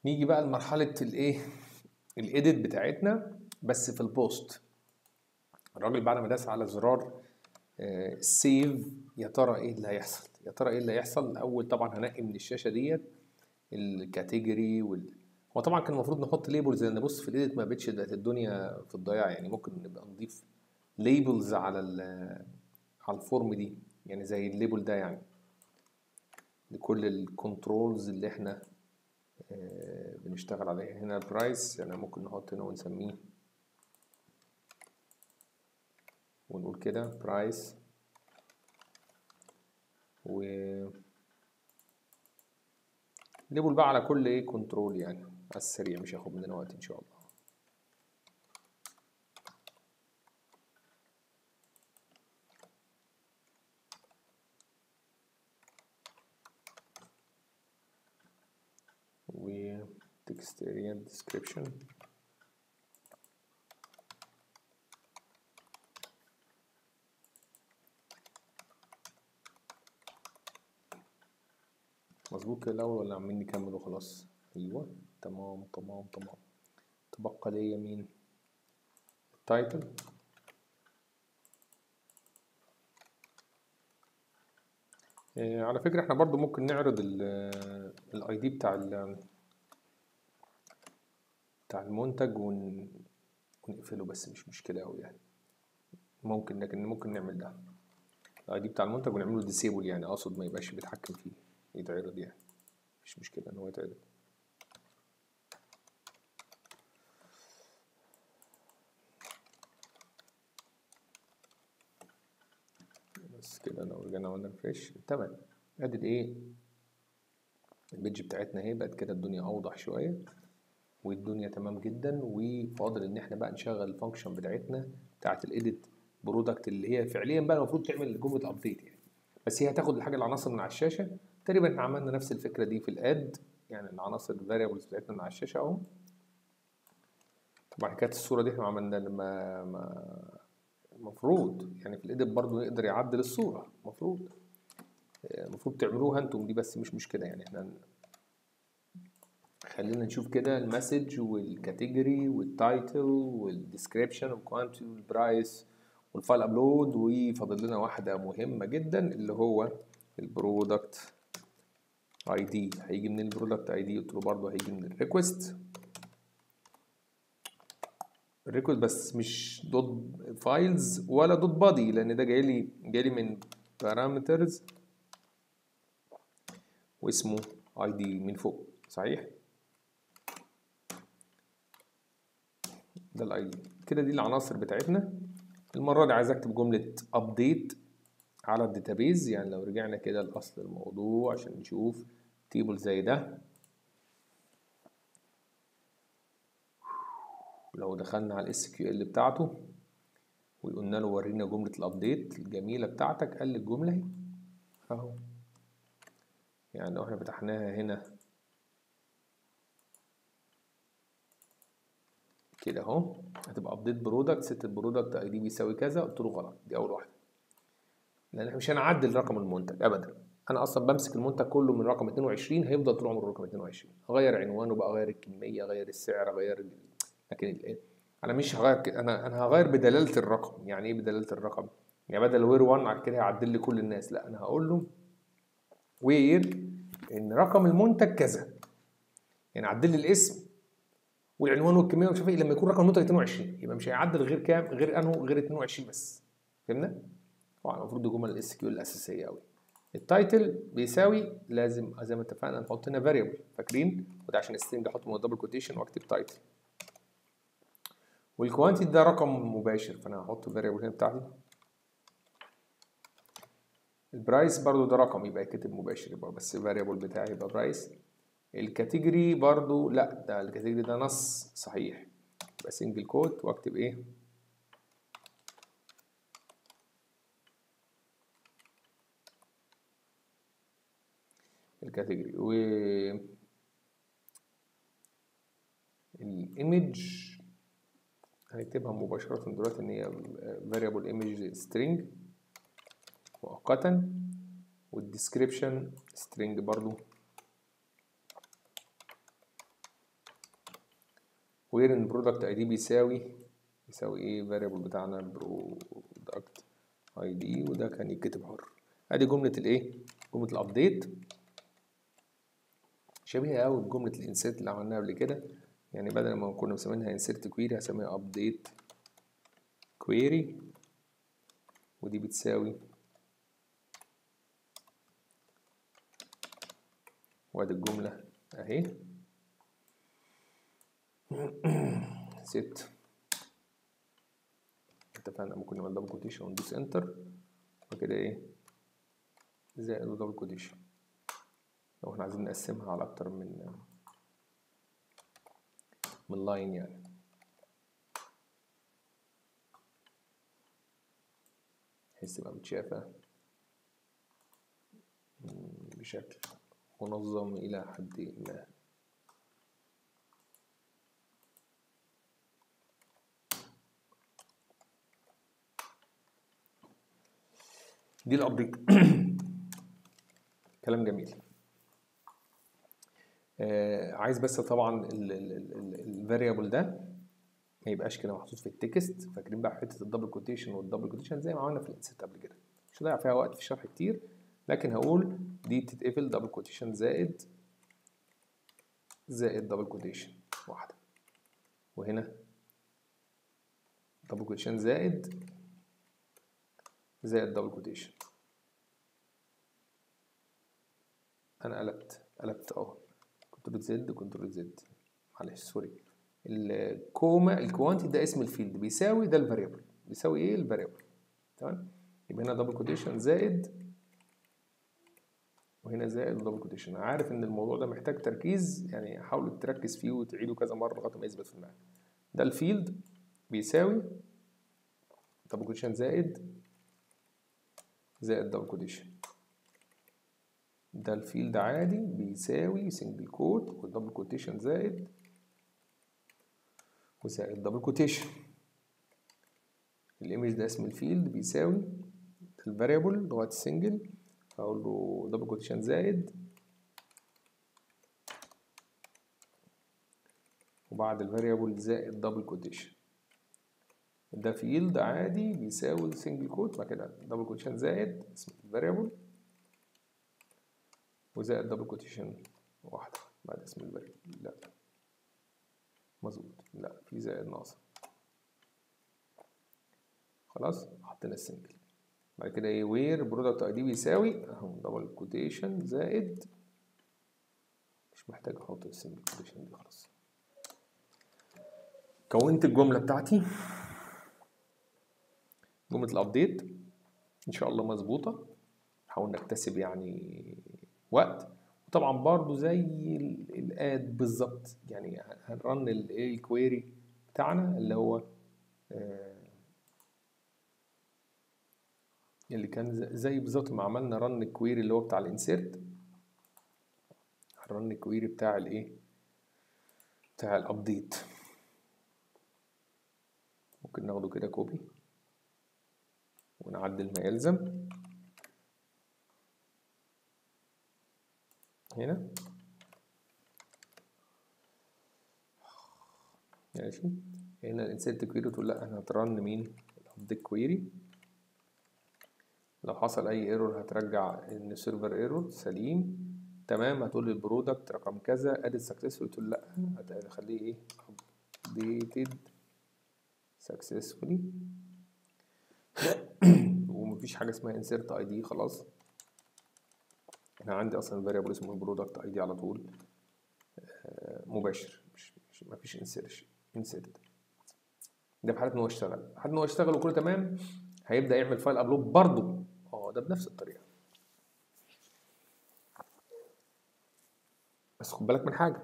نيجي بقى لمرحلة الايه الايديت بتاعتنا بس في البوست الراجل بعد ما داس على زرار سيف يا ترى ايه اللي هيحصل يا ترى ايه اللي هيحصل الاول طبعا هنقي من الشاشة ديت الكاتيجوري وال هو طبعا كان المفروض نحط ليبلز لان بص في الايديت ما بقتش بقت الدنيا في الضياع يعني ممكن نبقى نضيف ليبلز على ال على الفورم دي يعني زي الليبل ده يعني لكل الكنترولز اللي احنا آه، بنشتغل عليها هنا برايس يعني ممكن نحط هنا ونسميه ونقول كده برايس و ليبل بقى على كل ايه كنترول يعني على السريع مش هياخد مننا وقت ان شاء الله و text area description مظبوط كده الأول ولا عمالين نكمل وخلاص أيوه تمام تمام تمام تبقى ليا مين التايتل آه، على فكرة احنا برضو ممكن نعرض الاي دي بتاع ال بتاع المنتج ون... ونقفله بس مش مشكلة أوي يعني ممكن لكن ممكن نعمل ده الاي دي بتاع المنتج ونعمله ديسيبل يعني اقصد ما يبقاش بيتحكم فيه يتعرض يعني مش مشكلة ان هو يتعرض بس كده لو رجعنا عملنا ريفريش تمام ادي الايه البيج بتاعتنا اهي بقت كده الدنيا اوضح شويه والدنيا تمام جدا وفاضل ان احنا بقى نشغل الفانكشن بتاعتنا بتاعت الايديت برودكت اللي هي فعليا بقى المفروض تعمل جمله ابديت يعني بس هي هتاخد الحاجه العناصر من على الشاشه تقريبا احنا عملنا نفس الفكره دي في الاد يعني العناصر الفاريبلز بتاعتنا من على الشاشه اهو طبعا حكايه الصوره دي احنا عملنا لما ما المفروض يعني في الايديت برضو يقدر يعدل الصوره المفروض المفروض تعملوها انتم دي بس مش مشكله يعني احنا خلينا نشوف كده المسج والكاتيجوري والتايتل والديسكريبشن والكوانتي والبرايس والفايل ابلود وفاضل لنا واحده مهمه جدا اللي هو البرودكت اي دي هيجي من البرودكت اي دي قلت له برضه هيجي من الريكوست الريكوست بس مش دوت فايلز ولا دوت بادي لان ده جاي لي جاي لي من بارامترز واسمه اي دي من فوق صحيح ده الاي دي كده دي العناصر بتاعتنا المره دي عايز اكتب جمله ابديت على الداتابيز يعني لو رجعنا كده لاصل الموضوع عشان نشوف تيبل زي ده لو دخلنا على الاس كيو ال بتاعته وقلنا له ورينا جمله الابديت الجميله بتاعتك قال لي الجمله اهي اهو يعني لو احنا فتحناها هنا كده اهو هتبقى ابديت برودكت ست البرودكت اي دي بيساوي كذا قلت له غلط دي اول واحده لان احنا مش هنعدل رقم المنتج ابدا انا اصلا بمسك المنتج كله من رقم 22 هيفضل طول عمره رقم 22 اغير عنوانه بقى اغير الكميه اغير السعر اغير ال... لكن ال... انا مش هغير كده انا انا هغير بدلاله الرقم يعني ايه بدلاله الرقم يعني بدل وير 1 على كده هيعدل لي كل الناس لا انا هقول له وير ان رقم المنتج كذا يعني عدل لي الاسم والعنوان والكميه ومش عارف ايه لما يكون رقم المنتج 22 يبقى مش هيعدل غير كام غير انه غير 22 بس فهمنا طبعا المفروض دي جمل الاس كيو الاساسيه قوي التايتل بيساوي لازم زي ما اتفقنا نحط هنا فاريبل فاكرين وده عشان السترنج احطه من دبل كوتيشن واكتب تايتل والكوانتيتي ده رقم مباشر فانا هحط الفاريبل هنا بتاعتي البرايس برضو ده رقم يبقى يتكتب مباشر يبقى بس الفاريبل بتاعي يبقى برايس الكاتيجوري برضو لا ده الكاتيجوري ده نص صحيح يبقى سنجل كوت واكتب ايه الكاتيجوري و الايمج هنكتبها مباشرة دلوقتي ان هي variable image string مؤقتا والديسكريبشن string برضو وير ان برودكت اي دي بيساوي يساوي ايه الفاريبل بتاعنا برودكت اي دي وده كان يتكتب حر ادي جمله الايه جمله الابديت شبيهه قوي بجمله الانسيرت اللي عملناها قبل كده يعني بدل ما كنا مسمينها انسيرت كويري هسميها ابديت كويري ودي بتساوي وادي الجملة اهي ست اتفقنا ممكن نعمل دبل كوتيشن وندوس انتر وكده ايه زائد ودبل كوتيشن لو احنا عايزين نقسمها على اكتر من من لاين يعني بحيث تبقى متشافة بشكل منظم إلى حد ما دي الابديت كلام جميل آه عايز بس طبعا الفاريبل ده ما يبقاش كده محطوط في التكست فاكرين بقى حته الدبل كوتيشن والدبل كوتيشن زي ما عملنا في الانسيت قبل كده مش هضيع فيها وقت في الشرح كتير لكن هقول دي تتقفل دبل كوتيشن زائد زائد دبل كوتيشن واحده وهنا دبل كوتيشن زائد زائد دبل كوتيشن انا قلبت قلبت اه كنترول زد كنترول زد معلش سوري الكوما الكوانتي ده اسم الفيلد بيساوي ده الفاريبل بيساوي ايه الفاريبل تمام يبقى هنا دبل كوتيشن زائد وهنا زائد ودبل كوتيشن عارف ان الموضوع ده محتاج تركيز يعني حاول تركز فيه وتعيده كذا مره لغايه ما يثبت في دماغك ده الفيلد بيساوي دبل كوتيشن زائد زائد دبل كوتيشن ده الفيلد عادي بيساوي سنجل كوت والدبل كوتيشن زائد وزائد دبل كوتيشن الايمج ده اسم الفيلد بيساوي الفاريبل لغايه السنجل فاقول له دبل كوتيشن زائد وبعد الفاريبل زائد دبل كوتيشن ده فيلد عادي بيساوي سنجل كوت بعد كده دبل كوتيشن زائد اسم الفاريبل وزائد دبل كوتيشن واحدة بعد اسم الفاريبل لا مظبوط لا في زائد ناقصة خلاص حطينا السنجل بعد كده ايه وير برودكت اي دي بيساوي اهو دبل كوتيشن زائد مش محتاج احط السنجل كوتيشن دي خلاص كونت الجملة بتاعتي جملة الابديت ان شاء الله مظبوطة نحاول نكتسب يعني وقت وطبعا برضو زي الاد بالظبط يعني هنرن الايه الكويري بتاعنا اللي هو اللي كان زي بالظبط ما عملنا رن الكويري اللي هو بتاع الانسيرت هنرن الكويري بتاع الايه بتاع الابديت ممكن ناخده كده كوبي ونعدل ما يلزم هنا ماشي هنا الانسيرت كويري تقول لا انا هترن مين الابديت كويري لو حصل اي ايرور هترجع ان السيرفر ايرور سليم تمام هتقول لي البرودكت رقم كذا ادي سكسسفول تقول لا هتخليه ايه updated successfully ومفيش حاجه اسمها insert id خلاص انا عندي اصلا فاريبل اسمه برودكت اي دي على طول مباشر مش, مش مفيش انسيرش انسيرت ده في حاله ان هو اشتغل حاله ان هو اشتغل وكله تمام هيبدا يعمل فايل ابلود برضه اه ده بنفس الطريقه بس خد بالك من حاجه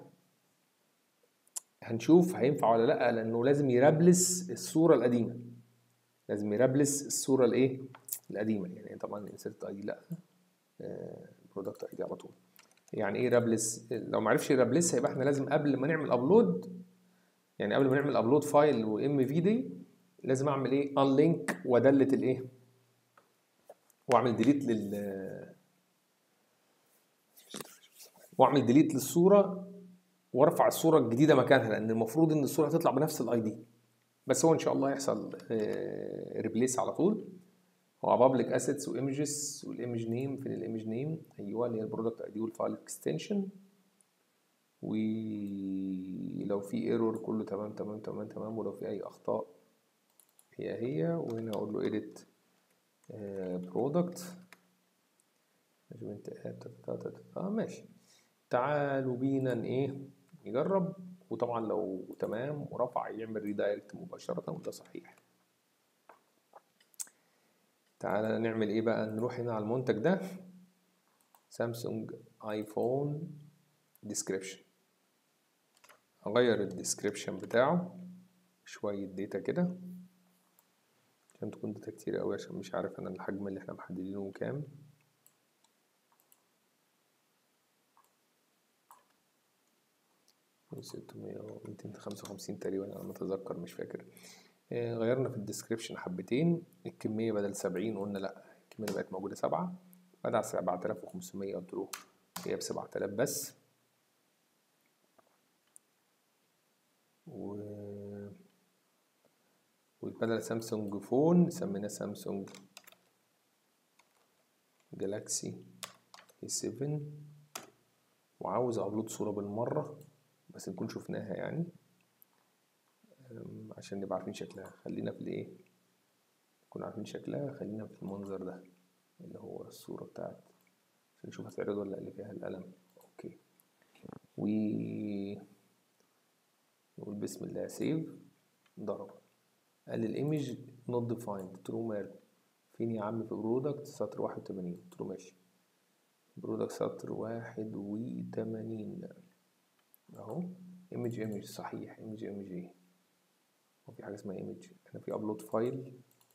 هنشوف هينفع ولا لا لانه لازم يرابلس الصوره القديمه لازم يرابلس الصوره الايه القديمه يعني طبعا انسيرت اي دي لا برودكت اي دي على طول يعني ايه رابلس لو ما عرفش يرابلسها يبقى احنا لازم قبل ما نعمل ابلود يعني قبل ما نعمل ابلود فايل وام في دي لازم اعمل ايه ان لينك وادلت الايه واعمل ديليت لل واعمل ديليت للصوره وارفع الصوره الجديده مكانها لان المفروض ان الصوره هتطلع بنفس الاي دي بس هو ان شاء الله هيحصل ريبليس على طول هو بابليك اسيتس وايمجز والايمج نيم فين الايمج نيم ايوه اللي هي البرودكت اي دي والفايل اكستنشن ولو في ايرور كله تمام تمام تمام تمام ولو في اي اخطاء هي هي وهنا اقول له edit برودكت اه ماشي تعالوا بينا ايه نجرب وطبعا لو تمام ورفع يعمل ريدايركت مباشرة وده صحيح تعالى نعمل ايه بقى نروح هنا على المنتج ده سامسونج ايفون ديسكريبشن اغير الديسكريبشن بتاعه شوية داتا كده عشان تكون داتا كتير قوي عشان مش عارف انا الحجم اللي احنا محددينه كام ستمية وميتين خمسة وخمسين تقريبا على ما أتذكر مش فاكر آه غيرنا في الديسكريبشن حبتين الكمية بدل سبعين قلنا لأ الكمية بقت موجودة سبعة بدل سبعة آلاف وخمسمية قلت له هي بسبعة آلاف بس و وبدل سامسونج فون سميناه سامسونج جالاكسي اي 7 وعاوز ابلود صورة بالمرة بس نكون شفناها يعني عشان نبقى عارفين شكلها خلينا في الايه نكون عارفين شكلها خلينا في المنظر ده اللي هو الصورة بتاعت عشان نشوف هتعرض ولا اللي فيها القلم اوكي و نقول بسم الله سيف ضرب قال لي الايمج نوت ديفايند قلت له ماله فين يا عم في برودكت سطر واحد وتمانين قلت له ماشي برودكت سطر واحد وتمانين اهو ايمج ايمج صحيح ايمج ايمج ايه هو في حاجه اسمها ايمج انا في ابلود فايل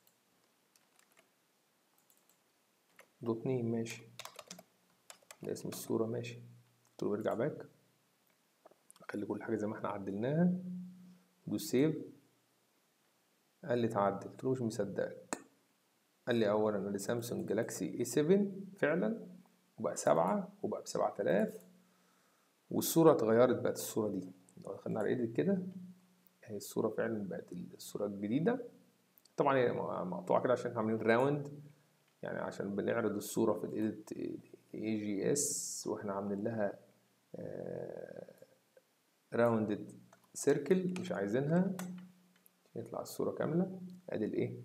دوت نيم ماشي ده اسم الصوره ماشي قلت له ارجع باك خلي كل حاجه زي ما احنا عدلناها دوس سيف قال لي اتعدل قلت له مش مصدقك قال لي اولا انا سامسونج جالاكسي اي 7 فعلا وبقى سبعة وبقى بسبعة آلاف والصورة اتغيرت بقت الصورة دي لو دخلنا على ايديت كده هي الصورة فعلا بقت الصورة الجديدة طبعا هي مقطوعة كده عشان عاملين راوند يعني عشان بنعرض الصورة في الايديت اي جي اس واحنا عاملين لها راوندد سيركل مش عايزينها يطلع الصورة كاملة ادي الايه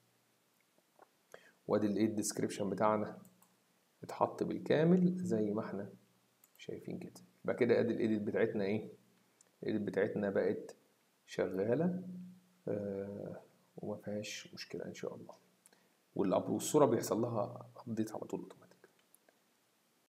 وادي الايه الديسكريبشن بتاعنا اتحط بالكامل زي ما احنا شايفين كده يبقى كده ادي الايديت بتاعتنا ايه الايديت بتاعتنا بقت شغاله آه وما فيهاش مشكله ان شاء الله والصوره بيحصل لها ابديت على طول اوتوماتيك